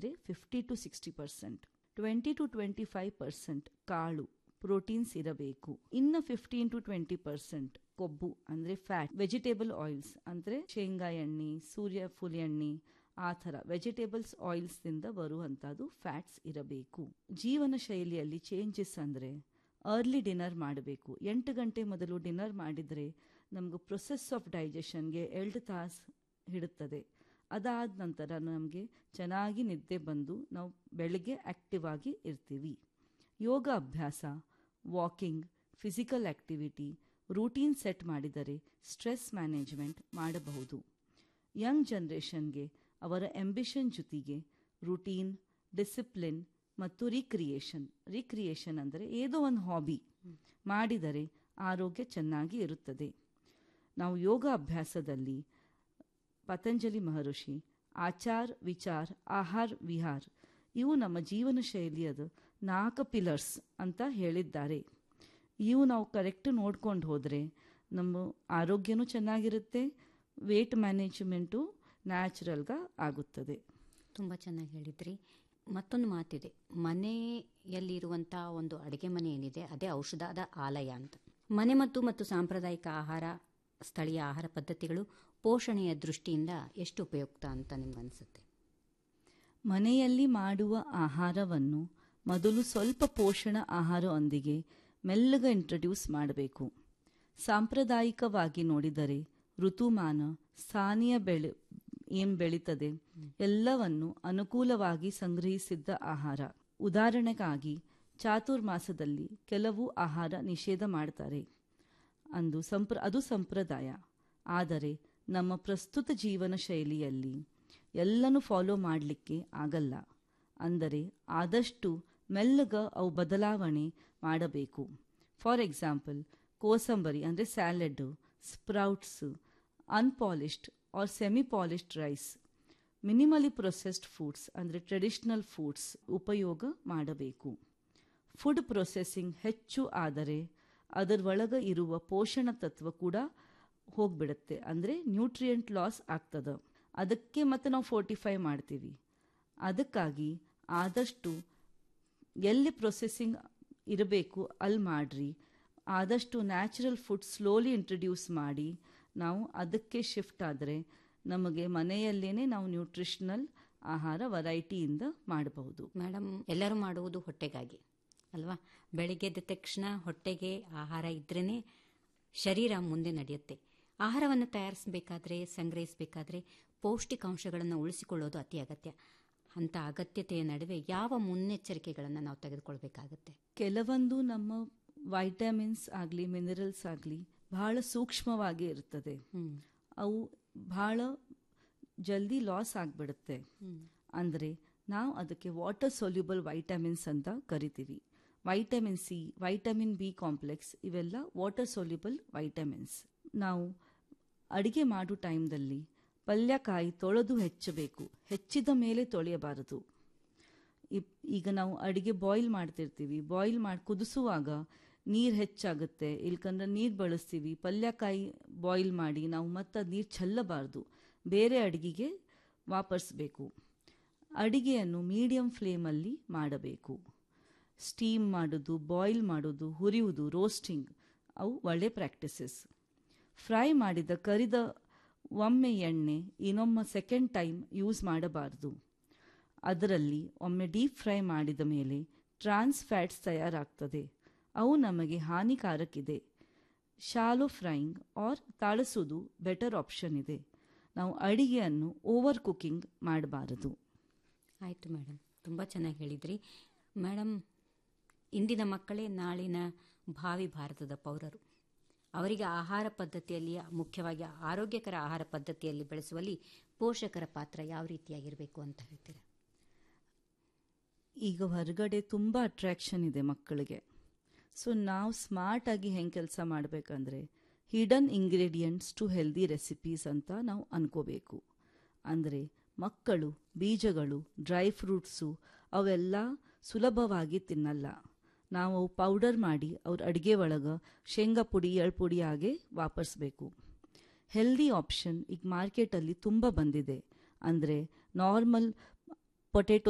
ಅಂದರೆ fifty to sixty percent twenty to twenty five percent ಕಾಳು proteins ಇರಬೇಕು ಇನ್ನು ಫಿಫ್ಟೀನ್ ಟು ಟ್ವೆಂಟಿ ಪರ್ಸೆಂಟ್ ಕೊಬ್ಬು ಅಂದರೆ ಫ್ಯಾಟ್ ವೆಜಿಟೇಬಲ್ ಆಯಿಲ್ಸ್ ಅಂದರೆ ಶೇಂಗಾ ಎಣ್ಣೆ ಸೂರ್ಯಫುಲಿ ಎಣ್ಣೆ ಆ ಥರ ವೆಜಿಟೇಬಲ್ಸ್ ಆಯಿಲ್ಸ್ನಿಂದ ಬರುವಂಥದ್ದು ಫ್ಯಾಟ್ಸ್ ಇರಬೇಕು ಜೀವನ ಶೈಲಿಯಲ್ಲಿ ಚೇಂಜಸ್ ಅಂದರೆ ಅರ್ಲಿ ಡಿನ್ನರ್ ಮಾಡಬೇಕು ಎಂಟು ಗಂಟೆ ಮೊದಲು ಡಿನ್ನರ್ ಮಾಡಿದರೆ ನಮಗೂ ಪ್ರೊಸೆಸ್ ಆಫ್ ಡೈಜೆಷನ್ಗೆ ಎರಡು ತಾಸು ಹಿಡುತ್ತದೆ ಅದಾದ ನಂತರ ನಮಗೆ ಚೆನ್ನಾಗಿ ನಿದ್ದೆ ಬಂದು ನಾವು ಬೆಳಗ್ಗೆ ಆಕ್ಟಿವ್ ಆಗಿ ಇರ್ತೀವಿ ಯೋಗ ಅಭ್ಯಾಸ walking physical activity routine set ಮಾಡಿದರೆ ಸ್ಟ್ರೆಸ್ ಮ್ಯಾನೇಜ್ಮೆಂಟ್ ಮಾಡಬಹುದು ಯಂಗ್ ಜನ್ರೇಷನ್ಗೆ ಅವರ ಎಂಬಿಷನ್ ಜೊತೆಗೆ ರೂಟೀನ್ ಡಿಸಿಪ್ಲಿನ್ ಮತ್ತು ರಿಕ್ರಿಯೇಷನ್ ರಿಕ್ರಿಯೇಷನ್ ಅಂದರೆ ಏನೋ ಒಂದು ಹಾಬಿ ಮಾಡಿದರೆ ಆರೋಗ್ಯ ಚೆನ್ನಾಗಿ ಇರುತ್ತದೆ ನಾವು ಯೋಗ ಅಭ್ಯಾಸದಲ್ಲಿ ಪತಂಜಲಿ ಮಹರ್ಷಿ ಆಚಾರ್ ವಿಚಾರ್ ಆಹಾರ್ ವಿಹಾರ್ ಇವು ನಮ್ಮ ಜೀವನ ಶೈಲಿಯದು ನಾಲ್ಕು ಪಿಲರ್ಸ್ ಅಂತ ಹೇಳಿದ್ದಾರೆ ಇವು ನಾವು ಕರೆಕ್ಟ್ ನೋಡ್ಕೊಂಡು ಹೋದರೆ ನಮ್ಮ ಆರೋಗ್ಯನೂ ಚೆನ್ನಾಗಿರುತ್ತೆ ವೇಟ್ ಮ್ಯಾನೇಜ್ಮೆಂಟು ನ್ಯಾಚುರಲ್గా ಆಗುತ್ತದೆ ತುಂಬ ಚೆನ್ನಾಗಿ ಹೇಳಿದ್ರಿ ಮತ್ತೊಂದು ಮಾತಿದೆ ಮನೆಯಲ್ಲಿರುವಂಥ ಒಂದು ಅಡುಗೆ ಮನೆ ಏನಿದೆ ಅದೇ ಔಷಧದ ಆಲಯ ಅಂತ ಮನೆ ಮತ್ತು ಮತ್ತು ಸಾಂಪ್ರದಾಯಿಕ ಆಹಾರ ಸ್ಥಳೀಯ ಆಹಾರ ಪದ್ಧತಿಗಳು ಪೋಷಣೆಯ ದೃಷ್ಟಿಯಿಂದ ಎಷ್ಟು ಉಪಯುಕ್ತ ಅಂತ ನಿಮ್ಗನ್ಸುತ್ತೆ ಮನೆಯಲ್ಲಿ ಮಾಡುವ ಆಹಾರವನ್ನು ಮೊದಲು ಸ್ವಲ್ಪ ಪೋಷಣ ಆಹಾರದೊಂದಿಗೆ ಮೆಲ್ಲಗೆ ಇಂಟ್ರಡ್ಯೂಸ್ ಮಾಡಬೇಕು ಸಾಂಪ್ರದಾಯಿಕವಾಗಿ ನೋಡಿದರೆ ಋತುಮಾನ ಸ್ಥಾನೀಯ ಬೆಳೆ ಏನು ಬೆಳೀತದೆ ಎಲ್ಲವನ್ನು ಅನುಕೂಲವಾಗಿ ಸಂಗ್ರಹಿಸಿದ್ದ ಆಹಾರ ಉದಾಹರಣೆಗಾಗಿ ಚಾತುರ್ಮಾಸದಲ್ಲಿ ಕೆಲವು ಆಹಾರ ನಿಷೇಧ ಮಾಡ್ತಾರೆ ಅಂದು ಸಂಪ್ರ ಅದು ಸಂಪ್ರದಾಯ ಆದರೆ ನಮ್ಮ ಪ್ರಸ್ತುತ ಜೀವನ ಶೈಲಿಯಲ್ಲಿ ಎಲ್ಲನೂ ಫಾಲೋ ಮಾಡಲಿಕ್ಕೆ ಆಗಲ್ಲ ಅಂದರೆ ಆದಷ್ಟು ಮೆಲ್ಲಗ ಅವು ಬದಲಾವಣೆ ಮಾಡಬೇಕು ಫಾರ್ ಎಕ್ಸಾಂಪಲ್ ಕೋಸಂಬರಿ ಅಂದರೆ salad sprouts unpolished or semi polished rice minimally processed foods ಅಂದರೆ ಟ್ರೆಡಿಷನಲ್ ಫುಡ್ಸ್ ಉಪಯೋಗ ಮಾಡಬೇಕು ಫುಡ್ ಪ್ರೊಸೆಸಿಂಗ್ ಹೆಚ್ಚು ಆದರೆ ಅದರೊಳಗೆ ಇರುವ ಪೋಷಣ ತತ್ವ ಕೂಡ ಹೋಗ್ಬಿಡುತ್ತೆ ಅಂದರೆ ನ್ಯೂಟ್ರಿಯೆಂಟ್ ಲಾಸ್ ಆಗ್ತದೆ ಅದಕ್ಕೆ ಮತ್ತೆ ನಾವು ಫೋರ್ಟಿಫೈ ಮಾಡ್ತೀವಿ ಅದಕ್ಕಾಗಿ ಆದಷ್ಟು ಎಲ್ಲಿ ಪ್ರೊಸೆಸಿಂಗ್ ಇರಬೇಕು ಅಲ್ಲಿ ಮಾಡ್ರಿ ಆದಷ್ಟು ನ್ಯಾಚುರಲ್ ಫುಡ್ ಸ್ಲೋಲಿ ಇಂಟ್ರಡ್ಯೂಸ್ ಮಾಡಿ ನಾವು ಅದಕ್ಕೆ ಶಿಫ್ಟ್ ಆದರೆ ನಮಗೆ ಮನೆಯಲ್ಲೇನೆ ನಾವು ನ್ಯೂಟ್ರಿಷನಲ್ ಆಹಾರ ವೆರೈಟಿಯಿಂದ ಮಾಡಬಹುದು ಮೇಡಮ್ ಎಲ್ಲರೂ ಮಾಡುವುದು ಹೊಟ್ಟೆಗಾಗಿ ಅಲ್ವಾ ಬೆಳಿಗ್ಗೆ ಎದ್ದ ತಕ್ಷಣ ಹೊಟ್ಟೆಗೆ ಆಹಾರ ಇದ್ರೇ ಶರೀರ ಮುಂದೆ ನಡೆಯುತ್ತೆ ಆಹಾರವನ್ನು ತಯಾರಿಸಬೇಕಾದ್ರೆ ಸಂಗ್ರಹಿಸಬೇಕಾದ್ರೆ ಪೌಷ್ಟಿಕಾಂಶಗಳನ್ನು ಉಳಿಸಿಕೊಳ್ಳೋದು ಅತಿ ಅಗತ್ಯ ಅಂಥ ಅಗತ್ಯತೆಯ ನಡುವೆ ಯಾವ ಮುನ್ನೆಚ್ಚರಿಕೆಗಳನ್ನು ನಾವು ತೆಗೆದುಕೊಳ್ಬೇಕಾಗತ್ತೆ ಕೆಲವೊಂದು ನಮ್ಮ ವೈಟಮಿನ್ಸ್ ಆಗಲಿ ಮಿನರಲ್ಸ್ ಆಗಲಿ ಬಹಳ ಸೂಕ್ಷ್ಮವಾಗಿ ಇರ್ತದೆ ಅವು ಬಹಳ ಜಲ್ದಿ ಲಾಸ್ ಆಗಿಬಿಡುತ್ತೆ ಅಂದರೆ ನಾವು ಅದಕ್ಕೆ ವಾಟರ್ ಸೊಲ್ಯೂಬಲ್ ವೈಟಮಿನ್ಸ್ ಅಂತ ಕರಿತೀವಿ vitamin C vitamin B complex ಇವೆಲ್ಲ ವಾಟರ್ ಸೊಲ್ಯೂಬಲ್ ವೈಟಮಿನ್ಸ್ ನಾವು ಅಡಿಗೆ ಮಾಡೋ ಟೈಮ್ದಲ್ಲಿ ಪಲ್ಯಕಾಯಿ ತೊಳೆದು ಹೆಚ್ಚಬೇಕು ಹೆಚ್ಚಿದ ಮೇಲೆ ತೊಳೆಯಬಾರದು ಈಗ ನಾವು ಅಡಿಗೆ ಬಾಯ್ಲ್ ಮಾಡ್ತಿರ್ತೀವಿ ಬಾಯ್ಲ್ ಮಾಡಿ ಕುದಿಸುವಾಗ ನೀರು ಹೆಚ್ಚಾಗುತ್ತೆ ಇಲ್ಕಂದ್ರೆ ನೀರು ಬಳಸ್ತೀವಿ ಪಲ್ಯಕಾಯಿ ಬಾಯ್ಲ್ ಮಾಡಿ ನಾವು ಮತ್ತೆ ನೀರು ಚೆಲ್ಲಬಾರ್ದು ಬೇರೆ ಅಡಿಗೆಗೆ ವಾಪರಿಸಬೇಕು ಅಡಿಗೆಯನ್ನು ಮೀಡಿಯಂ ಫ್ಲೇಮಲ್ಲಿ ಮಾಡಬೇಕು ಸ್ಟೀಮ್ ಮಾಡೋದು ಬಾಯ್ಲ್ ಮಾಡೋದು ಹುರಿಯುವುದು ರೋಸ್ಟಿಂಗ್ ಅವು ಒಳ್ಳೆ ಪ್ರಾಕ್ಟೀಸಸ್ ಫ್ರೈ ಮಾಡಿದ ಕರಿದ ಒಮ್ಮೆ ಎಣ್ಣೆ ಇನ್ನೊಮ್ಮೆ ಸೆಕೆಂಡ್ ಟೈಮ್ ಯೂಸ್ ಮಾಡಬಾರ್ದು ಅದರಲ್ಲಿ ಒಮ್ಮೆ ಡೀಪ್ ಫ್ರೈ ಮಾಡಿದ ಮೇಲೆ ಟ್ರಾನ್ಸ್ ಫ್ಯಾಟ್ಸ್ ತಯಾರಾಗ್ತದೆ ಅವು ನಮಗೆ ಹಾನಿಕಾರಕ್ಕಿದೆ ಶಾಲೋ ಫ್ರೈಯಿಂಗ್ ಆರ್ ತಾಳಿಸೋದು ಬೆಟರ್ ಆಪ್ಷನ್ ಇದೆ ನಾವು ಅಡಿಗೆಯನ್ನು ಓವರ್ ಕುಕಿಂಗ್ ಮಾಡಬಾರದು ಆಯಿತು ಮೇಡಮ್ ತುಂಬ ಚೆನ್ನಾಗಿ ಹೇಳಿದ್ರಿ ಮೇಡಮ್ ಇಂದಿನ ಮಕ್ಕಳೇ ನಾಳಿನ ಭಾವಿ ಭಾರತದ ಪೌರರು ಅವರಿಗೆ ಆಹಾರ ಪದ್ಧತಿಯಲ್ಲಿ ಮುಖ್ಯವಾಗಿ ಆರೋಗ್ಯಕರ ಆಹಾರ ಪದ್ಧತಿಯಲ್ಲಿ ಬೆಳೆಸುವಲ್ಲಿ ಪೋಷಕರ ಪಾತ್ರ ಯಾವ ರೀತಿಯಾಗಿರಬೇಕು ಅಂತ ಹೇಳ್ತೀರಾ ಈಗ ಹೊರಗಡೆ ತುಂಬ ಅಟ್ರಾಕ್ಷನ್ ಇದೆ ಮಕ್ಕಳಿಗೆ ಸೊ ನಾವು ಸ್ಮಾರ್ಟ್ ಆಗಿ ಹೆಂಗೆ ಕೆಲಸ ಮಾಡಬೇಕಂದ್ರೆ hidden ingredients to healthy recipes ಅಂತ ನಾವು ಅನ್ಕೋಬೇಕು ಅಂದರೆ ಮಕ್ಕಳು ಬೀಜಗಳು ಡ್ರೈ ಫ್ರೂಟ್ಸು ಅವೆಲ್ಲ ಸುಲಭವಾಗಿ ತಿನ್ನಲ್ಲ ನಾವು ಅವು ಪೌಡರ್ ಮಾಡಿ ಅವ್ರ ಅಡುಗೆ ಒಳಗೆ ಶೇಂಗಾ ಪುಡಿ ಎಳ್ ಪುಡಿ ಹಾಗೆ ವಾಪರಿಸ್ಬೇಕು ಹೆಲ್ದಿ ಆಪ್ಷನ್ ಈಗ ಮಾರ್ಕೆಟಲ್ಲಿ ತುಂಬ ಬಂದಿದೆ ಅಂದರೆ ನಾರ್ಮಲ್ ಪೊಟೆಟೊ